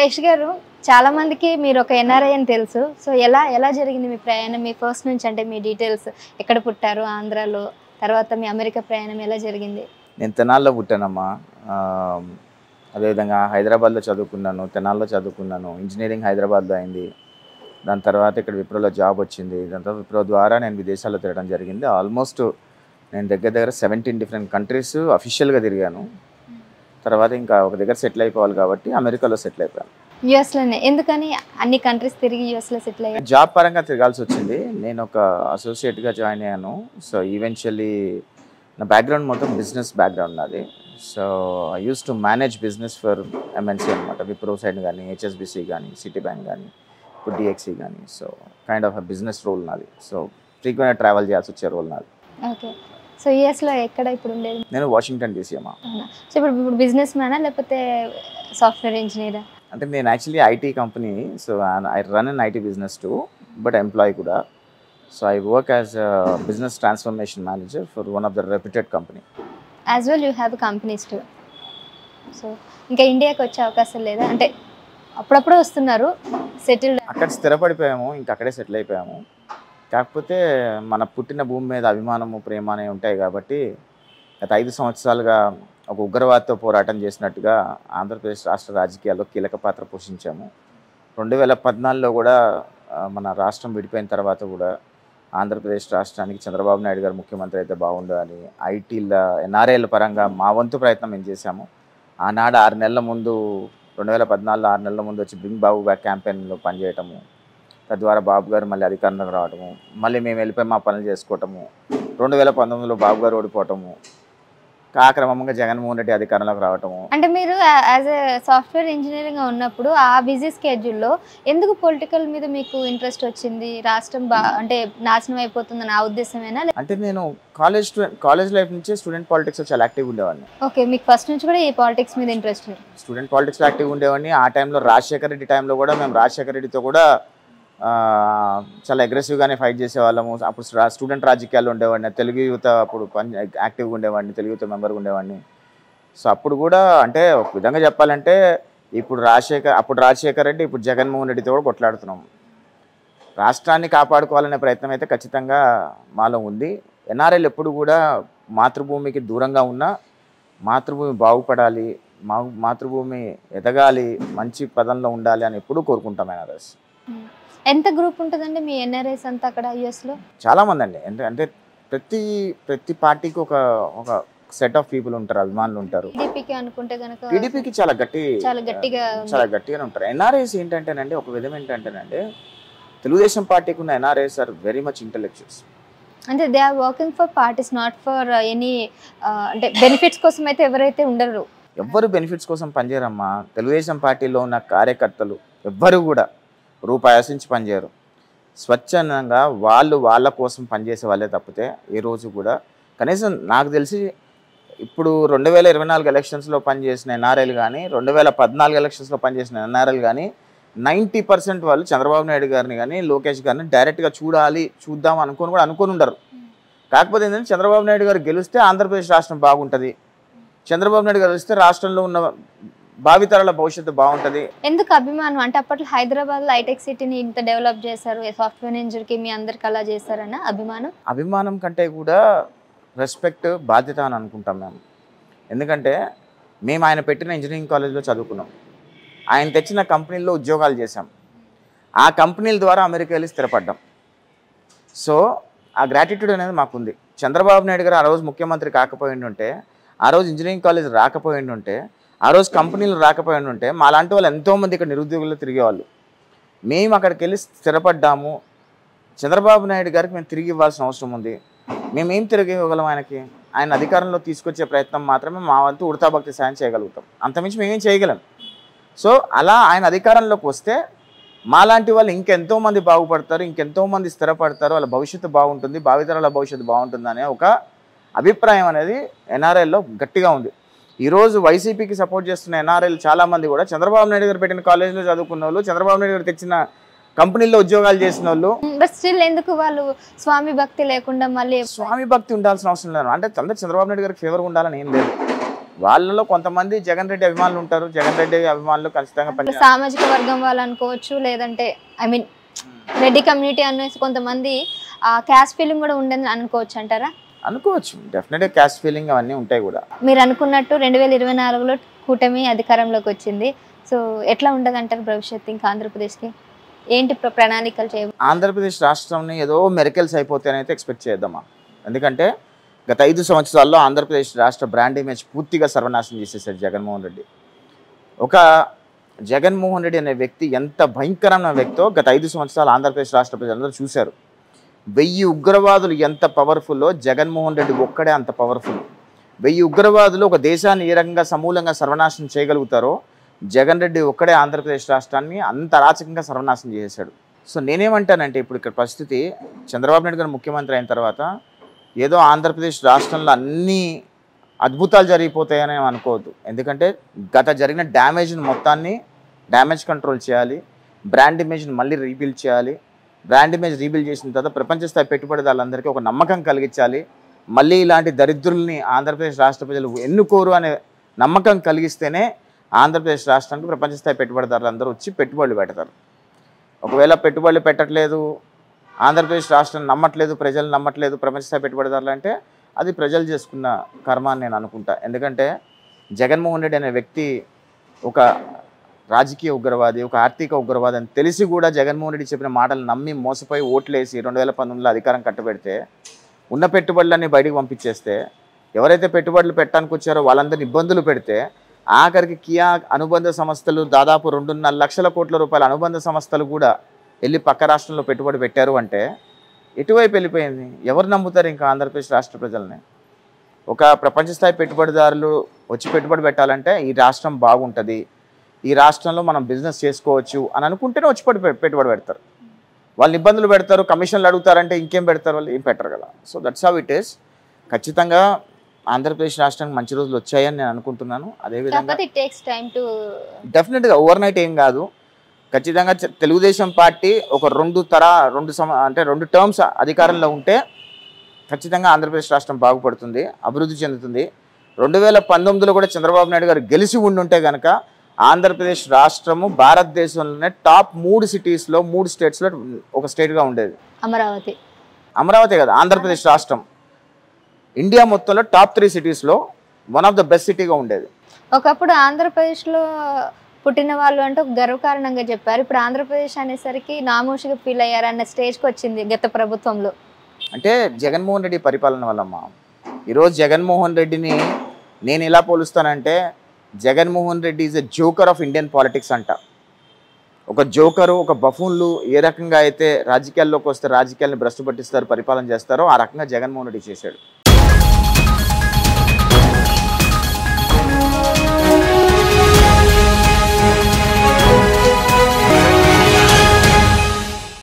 యష్ గారు చాలా మందికి మీరు ఒక ఎన్ఆర్ఐ అని తెలుసు సో ఎలా ఎలా జరిగింది మీ ప్రయాణం మీ ఫస్ట్ నుంచి అంటే మీ డీటెయిల్స్ ఎక్కడ పుట్టారు ఆంధ్రాలో తర్వాత మీ అమెరికా ప్రయాణం ఎలా జరిగింది నేను తెనాల్లో పుట్టానమ్మా ఆ, అదేవిధంగా హైదరాబాద్లో చదువుకున్నాను తెనాల్లో చదువుకున్నాను ఇంజనీరింగ్ హైదరాబాద్లో అయింది దాని తర్వాత ఇక్కడ విప్రోలో జాబ్ వచ్చింది దాని తర్వాత విప్రో ద్వారా నేను విదేశాల్లో తిరగడం జరిగింది ఆల్మోస్ట్ నేను దగ్గర దగ్గర సెవెంటీన్ డిఫరెంట్ కంట్రీస్ అఫీషియల్గా తిరిగాను తర్వాత ఇంకా ఒక దగ్గర సెటిల్ అయిపోవాలి కాబట్టి అమెరికాలో సెటిల్ అయిపోయాను యుఎస్లోనే ఎందుకని అన్ని కంట్రీస్ తిరిగి యుఎస్లో సెటిల్ అయ్యారు జాబ్ పరంగా తిరగాల్సి వచ్చింది నేను ఒక అసోసియేట్గా జాయిన్ అయ్యాను సో ఈవెన్చువల్లీ నా బ్యాక్గ్రౌండ్ మొత్తం బిజినెస్ బ్యాక్గ్రౌండ్ నాది so I used to manage business for MNC అనమాట విప్రో సైడ్ కానీ హెచ్ఎస్బిసి కానీ సిటీ బ్యాంక్ కానీ ఇప్పుడు డిఎక్సీ కానీ so kind of business role నాది సో ఫ్రీక్వెంట్గా ట్రావెల్ చేయాల్సి వచ్చే రోల్ నాది ఓకే సో యుఎస్లో ఎక్కడ ఇప్పుడు ఉండేది నేను వాషింగ్టన్ డీసీ అమ్మా అవునా సో ఇప్పుడు ఇప్పుడు బిజినెస్ మ్యానా లేకపోతే సాఫ్ట్వేర్ ఇంజనీరా అంటే నేను actually IT company so I run an IT business too but employee కూడా so I work as business transformation manager for one of the reputed company as well you have companies too so ఇంకా ఇండియాకి వచ్చే అవకాశం లేదా అంటే అప్పుడప్పుడు వస్తున్నారు settled అక్కడ స్థిరపడిపోయాము ఇంకా అక్కడే సెటిల్ అయిపోయాము కాకపోతే మన పుట్టిన భూమి మీద అభిమానము ప్రేమ అనేవి ఉంటాయి కాబట్టి గత ఐదు సంవత్సరాలుగా ఒక ఉగ్రవాదతో పోరాటం చేసినట్టుగా ఆంధ్రప్రదేశ్ రాష్ట్ర రాజకీయాల్లో కీలక పాత్ర పోషించాము రెండు వేల పద్నాలుగులో కూడా ఆ, మన రాష్ట్రం విడిపోయిన తర్వాత కూడా ఆంధ్రప్రదేశ్ రాష్ట్రానికి చంద్రబాబు నాయుడు గారు ముఖ్యమంత్రి అయితే బాగుండు అని ఐటీల ఎన్ఆర్ఐల పరంగా మా వంతు ప్రయత్నం మేము చేశాము ఆనాడు ఆరు నెలల ముందు రెండు వేల పద్నాలుగులో ఆరు నెలల ముందు వచ్చి బ్రింగ్ బాబు బ్యాక్ క్యాంపెయిన్లో పనిచేయటము తద్వారా బాబు గారు మళ్ళీ అధికారంలోకి రావటము మళ్ళీ మేము వెళ్ళిపోయి మా పనులు చేసుకోవటము రెండు వేల పంతొమ్మిదిలో బాబు గారు ఓడిపోవటము కాక్రమంగా జగన్మోహన్ రెడ్డి అధికారంలోకి రావటము అంటే మీరు యాజ్ ఎ సాఫ్ట్వేర్ ఇంజనీరింగ్ ఉన్నప్పుడు ఆ బిజీ స్కెడ్యూల్లో ఎందుకు పొలిటికల్ మీద మీకు ఇంట్రెస్ట్ వచ్చింది రాష్ట్రం బా అంటే నాశనం అయిపోతుంది నా ఉద్దేశమేనా అంటే నేను కాలేజ్ స్టూడెంట్ కాలేజ్ లైఫ్ నుంచి స్టూడెంట్ పాలిటిక్స్లో చాలా యాక్టివ్ ఉండేవాడిని ఓకే మీకు ఫస్ట్ నుంచి కూడా ఈ పాలిటిక్స్ మీద ఇంట్రెస్ట్ స్టూడెంట్ పాలిటిక్స్లో యాక్టివ్ ఉండేవాడిని ఆ టైంలో రాజశేఖర రెడ్డి టైంలో కూడా మేము రాజశేఖర రెడ్డితో కూడా ఆ, చాలా అగ్రెసివ్గానే ఫైట్ చేసేవాళ్ళము అప్పుడు స్టూ- స్టూడెంట్ రాజకీయాల్లో ఉండేవాడిని తెలుగు యువత అప్పుడు పని యాక్టివ్గా ఉండేవాడిని తెలుగు యువత మెంబర్గా ఉండేవాడిని సో అప్పుడు కూడా అంటే ఒక విధంగా చెప్పాలంటే ఇప్పుడు రాజశేఖర్ అప్పుడు రాజశేఖర్ రెడ్డి ఇప్పుడు జగన్మోహన్ రెడ్డితో కూడా కొట్లాడుతున్నాం రాష్ట్రాన్ని కాపాడుకోవాలనే ప్రయత్నం అయితే ఖచ్చితంగా మాలో ఉంది ఎన్ఆర్ఎల్ ఎప్పుడు కూడా మాతృభూమికి దూరంగా ఉన్న మాతృభూమి బాగుపడాలి మా మాతృభూమి ఎదగాలి మంచి పదంలో ఉండాలి అని ఎప్పుడూ కోరుకుంటాం ఎన్ఆర్ఎస్ ఎంత గ్రూప్ ఉంటుందండి మీ ఎన్ఆర్ఐస్ అంతా అక్కడ యుఎస్లో చాలామంది అండి అంటే అంటే ప్రతి ప్రతి పార్టీకి ఒక ఒక సెట్ ఆఫ్ పీపుల్ ఉంటారు అభిమానులు ఉంటారు టీడీపీకి అనుకుంటే కనుక టీడీపీకి చాలా గట్టి చాలా గట్టిగా ఉంది. చాలా గట్టిగానే ఉంటారు ఎన్ఆర్ఐస్ ఏంటంటేనండి ఒక విధం ఏంటంటేనంటే తెలుగుదేశం పార్టీకి ఉన్న NRIs are very much intellectuals అంటే they are working for parties not for any అంటే బెనిఫిట్స్ కోసం అయితే ఎవరైతే ఉండరు ఎవ్వరు బెనిఫిట్స్ కోసం పనిచేయరమ్మా తెలుగుదేశం పార్టీలో ఉన్న కార్యకర్తలు ఎవ్వరు కూడా రూపాయి ఆశించి పనిచేయరు స్వచ్ఛందంగా వాళ్ళు వాళ్ళ కోసం పనిచేసే వాళ్ళే తప్పితే ఏ రోజు కూడా కనీసం నాకు తెలిసి ఇప్పుడు రెండు వేల ఇరవై నాలుగు ఎలక్షన్స్లో పనిచేసిన ఎన్ఆర్ఐలు కానీ రెండు వేల పద్నాలుగు ఎలక్షన్స్లో పనిచేసిన ఎన్ఆర్ఐలు కానీ నైంటీ పర్సెంట్ వాళ్ళు చంద్రబాబు నాయుడు గారిని కానీ లోకేష్ గారిని డైరెక్ట్గా చూడాలి చూద్దాం అనుకొని కూడా అనుకొని ఉండరు కాకపోతే ఏంటంటే చంద్రబాబు నాయుడు గారు గెలిస్తే ఆంధ్రప్రదేశ్ రాష్ట్రం బాగుంటుంది చంద్రబాబు నాయుడు గారు వస్తే రాష్ట్రంలో ఉన్న భావితరాల భవిష్యత్తు బాగుంటుంది ఎందుకు అభిమానం అంటే అప్పట్లో హైదరాబాద్ హైటెక్ సిటీని ఇంత డెవలప్ చేశారు సాఫ్ట్వేర్ ఇంజనీర్కి మీ అందరికి అలా చేశారన్న అభిమానం అభిమానం కంటే కూడా రెస్పెక్ట్ బాధ్యత అని అనుకుంటాం మేము ఎందుకంటే మేము ఆయన పెట్టిన ఇంజనీరింగ్ కాలేజ్లో చదువుకున్నాం ఆయన తెచ్చిన కంపెనీల్లో ఉద్యోగాలు చేశాం ఆ కంపెనీల ద్వారా అమెరికా వెళ్ళి స్థిరపడ్డాం సో ఆ గ్రాటిట్యూడ్ అనేది మాకుంది చంద్రబాబు నాయుడు గారు ఆ రోజు ముఖ్యమంత్రి కాకపోయి ఉంటే ఆ రోజు ఇంజనీరింగ్ కాలేజ్ రాకపోయి ఉంటే ఆ రోజు కంపెనీలు రాకపోయి ఉంటే మా లాంటి వాళ్ళు ఎంతోమంది ఇక్కడ నిరుద్యోగులు తిరిగేవాళ్ళు మేము అక్కడికి వెళ్ళి స్థిరపడ్డాము చంద్రబాబు నాయుడు గారికి మేము తిరిగి ఇవ్వాల్సిన అవసరం ఉంది మేము ఏం తిరిగి ఇవ్వగలం ఆయనకి ఆయన అధికారంలో తీసుకొచ్చే ప్రయత్నం మాత్రమే మా వంతు ఉడతా భక్తి సాయం చేయగలుగుతాం అంతమించి మేమేం చేయగలం సో అలా ఆయన అధికారంలోకి వస్తే మాలాంటి వాళ్ళు ఇంకెంతో మంది బాగుపడతారు ఇంకెంతో మంది స్థిరపడతారు వాళ్ళ భవిష్యత్తు బాగుంటుంది భావితరాల భవిష్యత్తు బాగుంటుంది అనే ఒక అభిప్రాయం అనేది ఎన్ఆర్ఐలో గట్టిగా ఉంది ఈరోజు వైసీపీకి సపోర్ట్ చేస్తున్న ఎన్ఆర్ఐలు చాలా మంది కూడా చంద్రబాబు నాయుడు గారు పెట్టిన కాలేజీలో చదువుకున్న వాళ్ళు చంద్రబాబు నాయుడు గారు తెచ్చిన కంపెనీల్లో ఉద్యోగాలు చేసిన వాళ్ళు బట్ స్టిల్ ఎందుకు వాళ్ళు స్వామి భక్తి లేకుండా మళ్ళీ స్వామి భక్తి ఉండాల్సిన అవసరం లేదు అంటే అందరు చంద్రబాబు నాయుడు గారికి ఫేవర్గా ఉండాలని ఏం లేదు వాళ్ళలో కొంతమంది జగన్ రెడ్డి అభిమానులు ఉంటారు జగన్ రెడ్డి అభిమానులు ఖచ్చితంగా ఇప్పుడు పని సామాజిక వర్గం వాళ్ళు అనుకోవచ్చు లేదంటే ఐ మీన్ రెడ్డి కమ్యూనిటీ అనేసి కొంతమంది ఆ క్యాస్ట్ ఫీలింగ్ కూడా ఉండని అనుకోవచ్చు అంటారా అనుకోవచ్చు డెఫినెట్గా క్యాస్ట్ ఫీలింగ్ అవన్నీ ఉంటాయి కూడా మీరు అనుకున్నట్టు రెండు వేల ఇరవై నాలుగులో కూటమి అధికారంలోకి వచ్చింది సో ఎట్లా ఉండదు అంటారు భవిష్యత్తు ఇంకా ఆంధ్రప్రదేశ్కి ఏంటి ప్ర- ప్రణాళికలు చేయ ఆంధ్రప్రదేశ్ రాష్ట్రంని ఏదో మెరికల్స్ అయిపోతాయనైతే ఎక్స్పెక్ట్ చేద్దామా ఎందుకంటే గత ఐదు సంవత్సరాల్లో ఆంధ్రప్రదేశ్ రాష్ట్ర బ్రాండ్ ఇమేజ్ పూర్తిగా సర్వనాశనం చేసేసాడు జగన్మోహన్ రెడ్డి ఒక జగన్మోహన్ రెడ్డి అనే వ్యక్తి ఎంత భయంకరమైన వ్యక్తో గత ఐదు సంవత్సరాలు ఆంధ్రప్రదేశ్ రాష్ట్ర ప్రజలందరూ చూశారు వెయ్యి ఉగ్రవాదులు ఎంత పవర్ఫుల్లో జగన్మోహన్ రెడ్డి ఒక్కడే అంత పవర్ఫుల్ వెయ్యి ఉగ్రవాదులు ఒక దేశాన్ని ఏ రకంగా సమూలంగా సర్వనాశనం చేయగలుగుతారో జగన్ రెడ్డి ఒక్కడే ఆంధ్రప్రదేశ్ రాష్ట్రాన్ని అంత అరాచకంగా సర్వనాశనం చేసేశాడు సో నేనేమంటానంటే ఇప్పుడు ఇక్కడ పరిస్థితి చంద్రబాబు నాయుడు గారు ముఖ్యమంత్రి అయిన తర్వాత ఏదో ఆంధ్రప్రదేశ్ రాష్ట్రంలో అన్ని అద్భుతాలు జరిగిపోతాయని ఏం అనుకోవద్దు ఎందుకంటే గత జరిగిన డ్యామేజ్ని మొత్తాన్ని డ్యామేజ్ కంట్రోల్ చేయాలి బ్రాండ్ ఇమేజ్ని మళ్ళీ రీబిల్డ్ చేయాలి బ్రాండ్ ఇమేజ్ రీబిల్డ్ చేసిన తర్వాత ప్రపంచ స్థాయి పెట్టుబడిదారులందరికీ ఒక నమ్మకం కలిగించాలి మళ్ళీ ఇలాంటి దరిద్రుల్ని ఆంధ్రప్రదేశ్ రాష్ట్ర ప్రజలు ఎన్నుకోరు అనే నమ్మకం కలిగిస్తేనే ఆంధ్రప్రదేశ్ రాష్ట్రానికి ప్రపంచ స్థాయి పెట్టుబడిదారులు అందరూ వచ్చి పెట్టుబడులు పెడతారు ఒకవేళ పెట్టుబడులు పెట్టట్లేదు ఆంధ్రప్రదేశ్ రాష్ట్రం నమ్మట్లేదు ప్రజలు నమ్మట్లేదు ప్రపంచ స్థాయి పెట్టుబడిదారులు అంటే అది ప్రజలు చేసుకున్న కర్మ అని నేను అనుకుంటా ఎందుకంటే జగన్మోహన్ రెడ్డి అనే వ్యక్తి ఒక రాజకీయ ఉగ్రవాది ఒక ఆర్థిక ఉగ్రవాది అని తెలిసి కూడా జగన్మోహన్ రెడ్డి చెప్పిన మాటలు నమ్మి మోసపోయి ఓట్లేసి రెండు వేల పంతొమ్మిదిలో అధికారం కట్టబెడితే ఉన్న పెట్టుబడులన్నీ బయటికి పంపించేస్తే ఎవరైతే పెట్టుబడులు పెట్టడానికి వచ్చారో వాళ్ళందరినీ ఇబ్బందులు పెడితే ఆఖరికి కియా అనుబంధ సంస్థలు దాదాపు రెండున్నర లక్షల కోట్ల రూపాయల అనుబంధ సంస్థలు కూడా వెళ్ళి పక్క రాష్ట్రంలో పెట్టుబడి పెట్టారు అంటే ఎటువైపు వెళ్ళిపోయింది ఎవరు నమ్ముతారు ఇంకా ఆంధ్రప్రదేశ్ రాష్ట్ర ప్రజల్ని ఒక ప్రపంచ స్థాయి పెట్టుబడిదారులు వచ్చి పెట్టుబడి పెట్టాలంటే ఈ రాష్ట్రం బాగుంటుంది ఈ రాష్ట్రంలో మనం బిజినెస్ చేసుకోవచ్చు అని అనుకుంటేనే వచ్చి పెట్టి పెట్టుబడి పెడతారు వాళ్ళు ఇబ్బందులు పెడతారు కమిషన్లు అడుగుతారంటే ఇంకేం పెడతారు వాళ్ళు ఏం పెట్టరు కదా so that's how it is ఖచ్చితంగా ఆంధ్రప్రదేశ్ రాష్ట్రానికి మంచి రోజులు వచ్చాయని నేను అనుకుంటున్నాను అదేవిధంగా కాకపోతే ఇట్ టేక్స్ టైం టు డెఫినెట్గా ఓవర్ నైట్ ఏం కాదు ఖచ్చితంగా చె- తెలుగుదేశం పార్టీ ఒక రెండు తర రెండు సమ అంటే రెండు టర్మ్స్ అధికారంలో ఉంటే ఖచ్చితంగా ఆంధ్రప్రదేశ్ రాష్ట్రం బాగుపడుతుంది అభివృద్ధి చెందుతుంది రెండు వేల పంతొమ్మిదిలో కూడా చంద్రబాబు నాయుడు గారు గెలిచి ఉండుంటే కనుక ఆంధ్రప్రదేశ్ రాష్ట్రము భారతదేశంలోనే టాప్ మూడు సిటీస్లో మూడు స్టేట్స్లో ఒక స్టేట్గా ఉండేది అమరావతి అమరావతి కదా ఆంధ్రప్రదేశ్ రాష్ట్రం ఇండియా మొత్తంలో టాప్ త్రీ సిటీస్లో వన్ ఆఫ్ ద బెస్ట్ సిటీగా ఉండేది ఒకప్పుడు ఆంధ్రప్రదేశ్లో పుట్టిన వాళ్ళు అంటే ఒక గర్వకారణంగా చెప్పారు ఇప్పుడు ఆంధ్రప్రదేశ్ అనేసరికి నామోషిగా ఫీల్ అయ్యారు అన్న స్టేజ్కి వచ్చింది గత ప్రభుత్వంలో అంటే జగన్మోహన్ రెడ్డి పరిపాలన వల్లమ్మా ఈరోజు జగన్మోహన్ రెడ్డిని నేను ఎలా పోలుస్తానంటే Jaganmohan Reddy is a joker of Indian politics అంట ఒక జోకరు ఒక బఫూన్లు ఏ రకంగా అయితే రాజకీయాల్లోకి వస్తే రాజకీయాలను భ్రష్టు పట్టిస్తారు పరిపాలన చేస్తారో ఆ రకంగా జగన్మోహన్ రెడ్డి చేశాడు